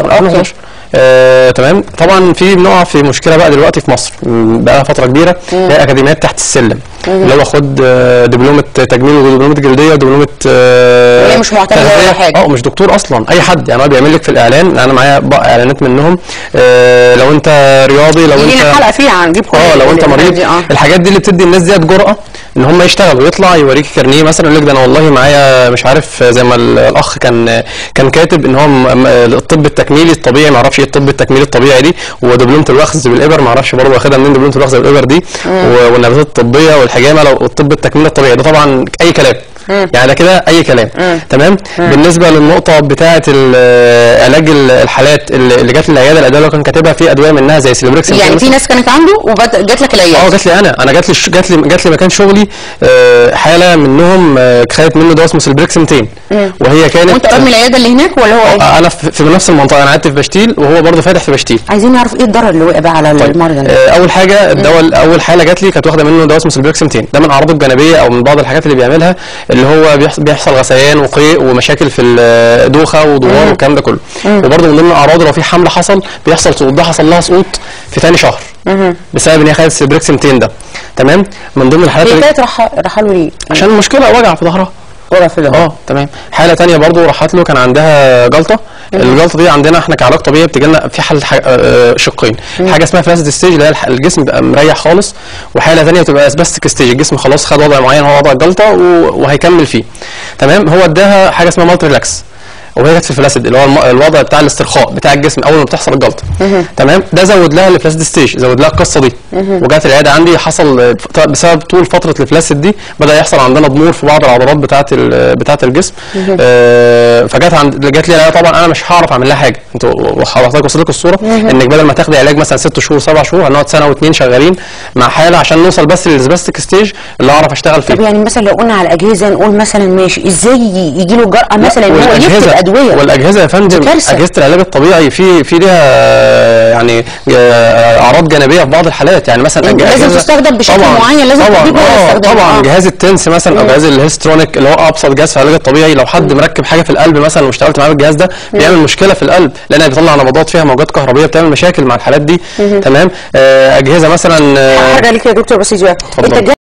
2011 2011 آه، تمام طبعا في بنقع في مشكله بقى دلوقتي في مصر م، بقى لها فتره كبيره هي اكاديميات تحت السلم اللي هو خد آه، دبلومه تجميل ودبلومه جلديه ودبلومه آه، وهي مش معتمدة ولا تغذية. حاجة. اه مش دكتور اصلا اي حد يعني هو بيعمل لك في الاعلان انا معايا بقى اعلانات منهم آه، لو انت رياضي لو انت لينا حلقه فيها هنجيب كل اه لو انت الحاجات مريض دي، اه الحاجات دي اللي بتدي الناس ديت جرأة ان هم يشتغلوا يطلع يوريك كارنيه مثلا يقول لك ده انا والله معايا مش عارف زي ما ال- الاخ كان كان كاتب ان هو م- م- الطب التكميلي الطبيعي ما اعرفش ايه الطب التكميلي الطبيعي دي ودبلومه الوخز بالابر ما اعرفش برضه واخدها منين دبلومه الوخز بالابر دي و- والنباتات الطبيه والحجامه لو الطب التكميلي الطبيعي ده طبعا اي كلام يعني ده كده اي كلام تمام بالنسبه للنقطه بتاعه ال- علاج ال- الحالات اللي اللي جات لي العياده الادويه اللي كان كاتبها في ادويه منها زي سيلبريكس يعني في ناس كانت عنده وجات لك اه العياده جات لي انا انا جات لي جات لي جات لي مكان شغلي آه، حاله منهم آه، خدت منه دواء اسمه سيلبريكس 200 وهي كانت وانت قريب من العياده اللي هناك ولا هو ايه؟ آه، انا في في نفس المنطقه انا قعدت في بشتيل وهو برضه فاتح في بشتيل عايزين نعرف ايه الضرر اللي وقع بقى على المرضى ده آه، اول حاجه الدواء اول حاله جات لي كانت واخده منه دواء اسمه سيلبريكس 200 ده من اعراضه الجانبيه او من بعض الحاجات اللي بيعملها اللي هو بيحصل, بيحصل غثيان وقيء ومشاكل في الدوخه ودوار والكلام ده كله وبرضه من ضمن اعراضه لو في حمل حصل بيحصل سقوط ده حصل لها سقوط في ثاني شهر بسبب ان هي خدت سيلبريكس 200 ده تمام من ضمن الحالات هي اللي كانت راح رحلوا ليه؟ عشان مشكله وجع في ظهرها ولا في ده اه تمام حاله تانية برضو راحت له كان عندها جلطه الجلطه دي عندنا احنا كعلاج طبيعي بتجي لنا في حل ح- آه، شقين حاجه اسمها فلاسد ستيج اللي هي الح- الجسم بيبقى مريح خالص وحاله تانية بتبقى اسبستيك ستيج الجسم خلاص خد وضع معين هو وضع الجلطه و- وهيكمل فيه تمام هو اداها حاجه اسمها مالتي ريلاكس وهي كانت في الفلاسد اللي هو الم- الوضع بتاع الاسترخاء بتاع الجسم اول ما بتحصل الجلطه تمام ده زود لها الفلاسد ستيج زود لها القصه دي وجات العياده عندي حصل آه، ف- بسبب طول فتره الفلاسد دي بدا يحصل عندنا ضمور في بعض العضلات بتاعه ال- بتاعه الجسم آه، فجات عند جات لي العياده طبعا انا مش هعرف اعمل لها حاجه انتوا حضرتك وصلت لك الصوره انك بدل ما تاخدي علاج مثلا ست شهور سبع شهور هنقعد سنه واثنين شغالين مع حاله عشان نوصل بس للسباستيك ستيج اللي اعرف اشتغل فيه طب يعني مثلا لو قلنا على الاجهزه نقول مثلا ماشي ازاي يجي له الجرأه مثلا ان هو يكتب ادويه والاجهزه يا فندم دي كارثة. اجهزه العلاج الطبيعي في في ليها آه، يعني آه، اعراض جانبيه في بعض الحالات يعني مثلا يعني أج- لازم أجهزة- تستخدم بشكل طبعاً، معين، لازم طبعا الطبيب هو اللي آه يستخدمه. طبعا آه. جهاز التنس مثلا او جهاز الهيسترونيك اللي هو ابسط جهاز في العلاج الطبيعي لو حد مركب حاجه في القلب مثلا واشتغلت معاه بالجهاز ده بيعمل مشكله في القلب لان بيطلع نبضات فيها موجات كهربيه بتعمل مشاكل مع الحالات دي تمام آه، اجهزه مثلا آه، هرجع لك يا دكتور بس دلوقتي اتفضل. انت